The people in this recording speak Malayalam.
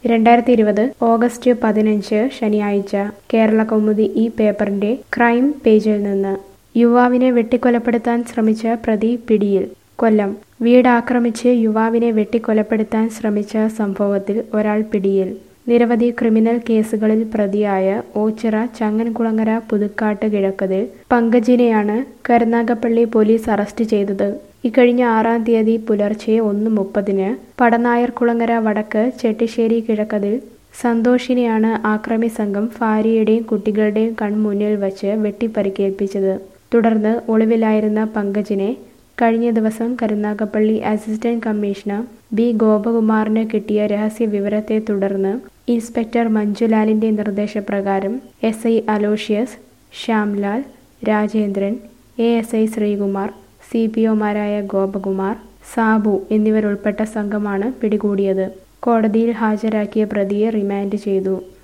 രണ്ടായിരത്തി ഇരുപത് ഓഗസ്റ്റ് പതിനഞ്ച് ശനിയാഴ്ച കേരള കൗമുദി ഈ പേപ്പറിന്റെ ക്രൈം പേജിൽ നിന്ന് യുവാവിനെ വെട്ടിക്കൊലപ്പെടുത്താൻ ശ്രമിച്ച പ്രതി പിടിയിൽ കൊല്ലം വീട് ആക്രമിച്ച് യുവാവിനെ വെട്ടിക്കൊലപ്പെടുത്താൻ ശ്രമിച്ച സംഭവത്തിൽ ഒരാൾ പിടിയിൽ നിരവധി ക്രിമിനൽ കേസുകളിൽ പ്രതിയായ ഓച്ചിറ ചങ്ങൻകുളങ്ങര പുതുക്കാട്ട് കിഴക്കതിൽ പങ്കജിനെയാണ് കരുനാഗപ്പള്ളി പോലീസ് അറസ്റ്റ് ചെയ്തത് ഇക്കഴിഞ്ഞ ആറാം തീയതി പുലർച്ചെ ഒന്ന് മുപ്പതിന് പടനായർകുളങ്ങര വടക്ക് ചെട്ടിശ്ശേരി കിഴക്കതിൽ സന്തോഷിനെയാണ് ആക്രമി സംഘം ഭാര്യയുടെയും കുട്ടികളുടെയും കൺമുന്നിൽ വച്ച് വെട്ടിപ്പരിക്കേൽപ്പിച്ചത് തുടർന്ന് ഒളിവിലായിരുന്ന പങ്കജിനെ കഴിഞ്ഞ ദിവസം കരുനാഗപ്പള്ളി അസിസ്റ്റന്റ് കമ്മീഷണർ ബി ഗോപകുമാറിന് കിട്ടിയ രഹസ്യ വിവരത്തെ തുടർന്ന് ഇൻസ്പെക്ടർ മഞ്ജുലാലിന്റെ നിർദ്ദേശപ്രകാരം S I Aloysius Shyamlal Rajendran A S I Sreekumar C P ഒമാരായ ഗോപകുമാർ സാബു എന്നിവരുൾപ്പെട്ട സംഘമാണ് പിടികൂടിയത് കോടതിയിൽ ഹാജരാക്കിയ പ്രതിയെ റിമാൻഡ് ചെയ്തു